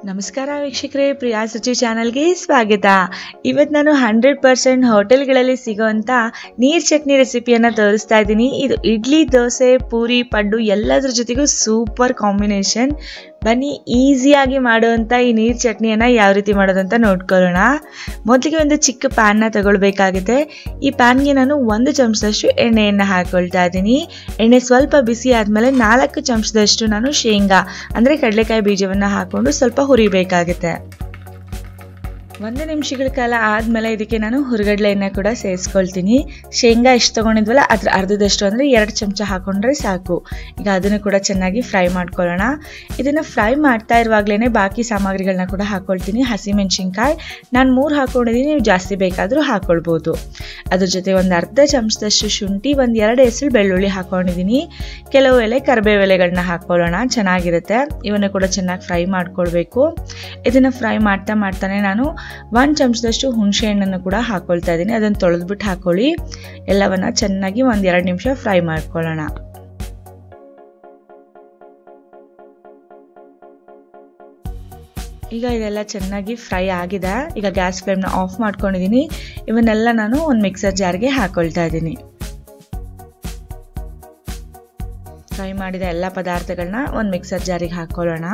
ನಮಸ್ಕಾರ ವೀಕ್ಷಕರೇ ಪ್ರಿಯಾ ಸುಚಿ ಚಾನಲ್ಗೆ ಸ್ವಾಗತ ಇವತ್ತು ನಾನು ಹಂಡ್ರೆಡ್ ಪರ್ಸೆಂಟ್ ಹೋಟೆಲ್ಗಳಲ್ಲಿ ಸಿಗೋವಂಥ ನೀರು ಚಟ್ನಿ ರೆಸಿಪಿಯನ್ನು ತೋರಿಸ್ತಾ ಇದ್ದೀನಿ ಇದು ಇಡ್ಲಿ ದೋಸೆ ಪೂರಿ ಪಡ್ಡು ಎಲ್ಲದ್ರ ಜೊತೆಗೂ ಸೂಪರ್ ಕಾಂಬಿನೇಷನ್ ಬನ್ನಿ ಈಸಿಯಾಗಿ ಮಾಡುವಂಥ ಈ ನೀರು ಚಟ್ನಿಯನ್ನು ಯಾವ ರೀತಿ ಮಾಡೋದಂತ ನೋಡ್ಕೊಳ್ಳೋಣ ಮೊದಲಿಗೆ ಒಂದು ಚಿಕ್ಕ ಪ್ಯಾನ್ನ ತಗೊಳ್ಬೇಕಾಗುತ್ತೆ ಈ ಪ್ಯಾನ್ಗೆ ನಾನು ಒಂದು ಚಮಚದಷ್ಟು ಎಣ್ಣೆಯನ್ನು ಹಾಕ್ಕೊಳ್ತಾ ಇದ್ದೀನಿ ಎಣ್ಣೆ ಸ್ವಲ್ಪ ಬಿಸಿ ಆದಮೇಲೆ ನಾಲ್ಕು ಚಮಚದಷ್ಟು ನಾನು ಶೇಂಗಾ ಅಂದರೆ ಕಡಲೆಕಾಯಿ ಬೀಜವನ್ನು ಹಾಕ್ಕೊಂಡು ಸ್ವಲ್ಪ ಹುರಿಬೇಕಾಗುತ್ತೆ ಒಂದು ನಿಮಿಷಗಳ ಕಾಲ ಆದಮೇಲೆ ಇದಕ್ಕೆ ನಾನು ಹುರುಗಡ್ಲೆಯನ್ನು ಕೂಡ ಸೇರಿಸ್ಕೊಳ್ತೀನಿ ಶೇಂಗಾ ಎಷ್ಟು ತೊಗೊಂಡಿದ್ವಲ್ಲ ಅದ್ರ ಅರ್ಧದಷ್ಟು ಅಂದರೆ ಎರಡು ಚಮಚ ಹಾಕೊಂಡ್ರೆ ಸಾಕು ಈಗ ಅದನ್ನು ಕೂಡ ಚೆನ್ನಾಗಿ ಫ್ರೈ ಮಾಡ್ಕೊಳ್ಳೋಣ ಇದನ್ನು ಫ್ರೈ ಮಾಡ್ತಾ ಇರುವಾಗಲೇ ಬಾಕಿ ಸಾಮಗ್ರಿಗಳನ್ನ ಕೂಡ ಹಾಕ್ಕೊಳ್ತೀನಿ ಹಸಿಮೆಣ್ಸಿನ್ಕಾಯಿ ನಾನು ಮೂರು ಹಾಕ್ಕೊಂಡಿದ್ದೀನಿ ನೀವು ಜಾಸ್ತಿ ಬೇಕಾದರೂ ಹಾಕ್ಕೊಳ್ಬೋದು ಅದ್ರ ಜೊತೆ ಒಂದು ಅರ್ಧ ಚಮಚದಷ್ಟು ಶುಂಠಿ ಒಂದು ಎರಡು ಹೆಸರು ಬೆಳ್ಳುಳ್ಳಿ ಹಾಕ್ಕೊಂಡಿದ್ದೀನಿ ಕೆಲವು ಎಲೆ ಕರಿಬೇವು ಎಲೆಗಳನ್ನ ಹಾಕ್ಕೊಳ್ಳೋಣ ಚೆನ್ನಾಗಿರುತ್ತೆ ಇವನ್ನು ಕೂಡ ಚೆನ್ನಾಗಿ ಫ್ರೈ ಮಾಡ್ಕೊಳ್ಬೇಕು ಇದನ್ನು ಫ್ರೈ ಮಾಡ್ತಾ ಮಾಡ್ತಾನೆ ನಾನು ಒಂದು ಚಮಚದಷ್ಟು ಹುಣಸೆ ಹಣ್ಣನ್ನು ಕೂಡ ಹಾಕ್ಕೊಳ್ತಾ ಇದ್ದೀನಿ ಅದನ್ನು ತೊಳೆದ್ಬಿಟ್ಟು ಹಾಕೊಳ್ಳಿ ಎಲ್ಲವನ್ನ ಚೆನ್ನಾಗಿ ಒಂದು ಎರಡು ನಿಮಿಷ ಫ್ರೈ ಮಾಡ್ಕೊಳ್ಳೋಣ ಈಗ ಇದೆಲ್ಲ ಚೆನ್ನಾಗಿ ಫ್ರೈ ಆಗಿದೆ ಈಗ ಗ್ಯಾಸ್ ಫ್ಲೇಮ್ನ ಆಫ್ ಮಾಡ್ಕೊಂಡಿದ್ದೀನಿ ಇವನ್ನೆಲ್ಲ ನಾನು ಒಂದು ಮಿಕ್ಸರ್ ಜಾರ್ಗೆ ಹಾಕೊಳ್ತಾ ಇದ್ದೀನಿ ಫ್ರೈ ಮಾಡಿದ ಎಲ್ಲ ಪದಾರ್ಥಗಳನ್ನ ಒಂದು ಮಿಕ್ಸರ್ ಜಾರಿಗೆ ಹಾಕೊಳ್ಳೋಣ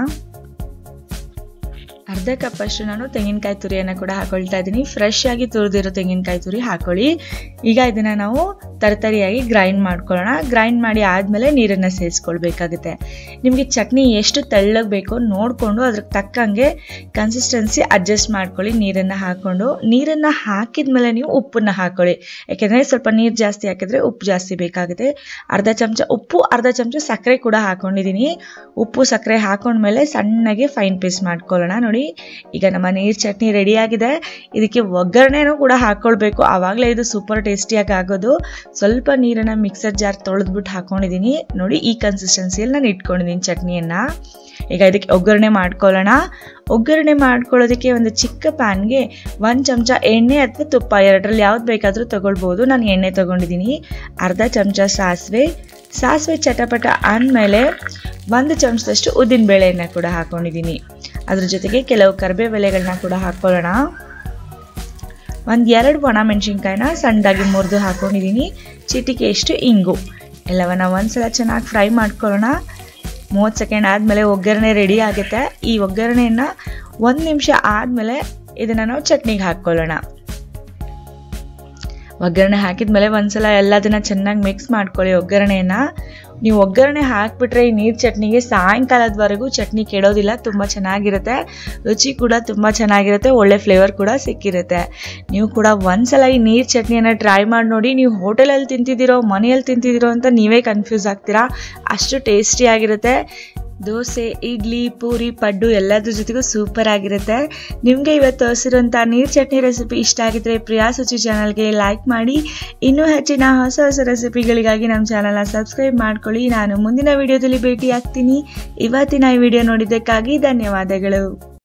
ಅರ್ಧ ಕಪ್ಪಷ್ಟು ನಾನು ತೆಂಗಿನಕಾಯಿ ತುರಿಯನ್ನು ಕೂಡ ಹಾಕೊಳ್ತಾ ಇದ್ದೀನಿ ಫ್ರೆಶ್ ಆಗಿ ತುರಿದಿರೋ ತೆಂಗಿನಕಾಯಿ ತುರಿ ಹಾಕೊಳ್ಳಿ ಈಗ ಇದನ್ನು ನಾವು ತರತರಿಯಾಗಿ ಗ್ರೈಂಡ್ ಮಾಡ್ಕೊಳ್ಳೋಣ ಗ್ರೈಂಡ್ ಮಾಡಿ ಆದಮೇಲೆ ನೀರನ್ನು ಸೇರಿಸ್ಕೊಳ್ಬೇಕಾಗುತ್ತೆ ನಿಮಗೆ ಚಟ್ನಿ ಎಷ್ಟು ತೆಳ್ಳಗೆ ಬೇಕೋ ನೋಡಿಕೊಂಡು ಅದ್ರ ತಕ್ಕಂಗೆ ಕನ್ಸಿಸ್ಟೆನ್ಸಿ ಅಡ್ಜಸ್ಟ್ ಮಾಡ್ಕೊಳ್ಳಿ ನೀರನ್ನು ಹಾಕ್ಕೊಂಡು ನೀರನ್ನು ಹಾಕಿದ ಮೇಲೆ ನೀವು ಉಪ್ಪನ್ನು ಹಾಕ್ಕೊಳ್ಳಿ ಯಾಕೆಂದರೆ ಸ್ವಲ್ಪ ನೀರು ಜಾಸ್ತಿ ಹಾಕಿದ್ರೆ ಉಪ್ಪು ಜಾಸ್ತಿ ಬೇಕಾಗುತ್ತೆ ಅರ್ಧ ಚಮಚ ಉಪ್ಪು ಅರ್ಧ ಚಮಚ ಸಕ್ಕರೆ ಕೂಡ ಹಾಕ್ಕೊಂಡಿದ್ದೀನಿ ಉಪ್ಪು ಸಕ್ಕರೆ ಹಾಕೊಂಡ್ಮೇಲೆ ಸಣ್ಣಗೆ ಫೈನ್ ಪೀಸ್ ಮಾಡ್ಕೊಳ್ಳೋಣ ನೋಡಿ ಈಗ ನಮ್ಮ ನೀರು ಚಟ್ನಿ ರೆಡಿಯಾಗಿದೆ ಇದಕ್ಕೆ ಒಗ್ಗರಣೆನೂ ಕೂಡ ಹಾಕ್ಕೊಳ್ಬೇಕು ಆವಾಗಲೇ ಇದು ಸೂಪರ್ ಟೇಸ್ಟಿಯಾಗಿ ಆಗೋದು ಸ್ವಲ್ಪ ನೀರನ್ನು ಮಿಕ್ಸರ್ ಜಾರ್ ತೊಳೆದ್ಬಿಟ್ಟು ಹಾಕ್ಕೊಂಡಿದ್ದೀನಿ ನೋಡಿ ಈ ಕನ್ಸಿಸ್ಟೆನ್ಸಿಯಲ್ಲಿ ನಾನು ಇಟ್ಕೊಂಡಿದ್ದೀನಿ ಚಟ್ನಿಯನ್ನು ಈಗ ಇದಕ್ಕೆ ಒಗ್ಗರಣೆ ಮಾಡ್ಕೊಳ್ಳೋಣ ಒಗ್ಗರಣೆ ಮಾಡ್ಕೊಳ್ಳೋದಕ್ಕೆ ಒಂದು ಚಿಕ್ಕ ಪ್ಯಾನ್ಗೆ ಒಂದು ಚಮಚ ಎಣ್ಣೆ ಅಥವಾ ತುಪ್ಪ ಎರಡರಲ್ಲಿ ಯಾವ್ದು ಬೇಕಾದರೂ ತೊಗೊಳ್ಬೋದು ನಾನು ಎಣ್ಣೆ ತೊಗೊಂಡಿದ್ದೀನಿ ಅರ್ಧ ಚಮಚ ಸಾಸಿವೆ ಸಾಸಿವೆ ಚಟಪಟ ಅಂದಮೇಲೆ ಒಂದು ಚಮಚದಷ್ಟು ಉದ್ದಿನಬೇಳೆಯನ್ನು ಕೂಡ ಹಾಕ್ಕೊಂಡಿದ್ದೀನಿ ಅದ್ರ ಜೊತೆಗೆ ಕೆಲವು ಕರಿಬೇವು ಎಲೆಗಳನ್ನ ಕೂಡ ಹಾಕ್ಕೊಳ್ಳೋಣ ಒಂದು ಎರಡು ಒಣ ಮೆಣಸಿನ್ಕಾಯಿನ ಸಣ್ಣದಾಗಿ ಮುರಿದು ಹಾಕ್ಕೊಂಡಿದ್ದೀನಿ ಚಿಟಿಕೆಯಷ್ಟು ಇಂಗು ಎಲ್ಲವನ್ನ ಒಂದ್ಸಲ ಚೆನ್ನಾಗಿ ಫ್ರೈ ಮಾಡ್ಕೊಳ್ಳೋಣ ಮೂವತ್ತು ಸೆಕೆಂಡ್ ಆದಮೇಲೆ ಒಗ್ಗರಣೆ ರೆಡಿ ಆಗುತ್ತೆ ಈ ಒಗ್ಗರಣೆಯನ್ನು ಒಂದು ನಿಮಿಷ ಆದಮೇಲೆ ಇದನ್ನು ನಾವು ಚಟ್ನಿಗೆ ಹಾಕ್ಕೊಳ್ಳೋಣ ಒಗ್ಗರಣೆ ಹಾಕಿದ್ಮೇಲೆ ಒಂದ್ಸಲ ಎಲ್ಲದನ್ನ ಚೆನ್ನಾಗಿ ಮಿಕ್ಸ್ ಮಾಡ್ಕೊಳ್ಳಿ ಒಗ್ಗರಣೆಯನ್ನು ನೀವು ಒಗ್ಗರಣೆ ಹಾಕಿಬಿಟ್ರೆ ಈ ನೀರು ಚಟ್ನಿಗೆ ಸಾಯಂಕಾಲದವರೆಗೂ ಚಟ್ನಿ ಕೆಡೋದಿಲ್ಲ ತುಂಬ ಚೆನ್ನಾಗಿರುತ್ತೆ ರುಚಿ ಕೂಡ ತುಂಬ ಚೆನ್ನಾಗಿರುತ್ತೆ ಒಳ್ಳೆ ಫ್ಲೇವರ್ ಕೂಡ ಸಿಕ್ಕಿರುತ್ತೆ ನೀವು ಕೂಡ ಒಂದ್ಸಲ ಈ ನೀರು ಚಟ್ನಿಯನ್ನು ಟ್ರೈ ಮಾಡಿ ನೋಡಿ ನೀವು ಹೋಟೆಲಲ್ಲಿ ತಿಂತಿದ್ದೀರೋ ಮನೆಯಲ್ಲಿ ತಿಂತಿದ್ದೀರೋ ಅಂತ ನೀವೇ ಕನ್ಫ್ಯೂಸ್ ಆಗ್ತೀರಾ ಅಷ್ಟು ಟೇಸ್ಟಿಯಾಗಿರುತ್ತೆ ದೋಸೆ ಇಡ್ಲಿ ಪೂರಿ ಪಡ್ಡು ಎಲ್ಲದ್ರ ಜೊತೆಗೂ ಸೂಪರ್ ಆಗಿರುತ್ತೆ ನಿಮಗೆ ಇವತ್ತು ತೋರಿಸಿರೋಂಥ ನೀರು ಚಟ್ನಿ ರೆಸಿಪಿ ಇಷ್ಟ ಆಗಿದ್ರೆ ಪ್ರಿಯಾ ಸುಚಿ ಚಾನಲ್ಗೆ ಲೈಕ್ ಮಾಡಿ ಇನ್ನೂ ಹೆಚ್ಚಿನ ಹೊಸ ಹೊಸ ರೆಸಿಪಿಗಳಿಗಾಗಿ ನಮ್ಮ ಚಾನಲ್ನ ಸಬ್ಸ್ಕ್ರೈಬ್ ಮಾಡ್ಕೊಳ್ಳಿ ನಾನು ಮುಂದಿನ ವಿಡಿಯೋದಲ್ಲಿ ಭೇಟಿ ಆಗ್ತೀನಿ ಇವತ್ತಿನ ಈ ವಿಡಿಯೋ ನೋಡಿದ್ದಕ್ಕಾಗಿ ಧನ್ಯವಾದಗಳು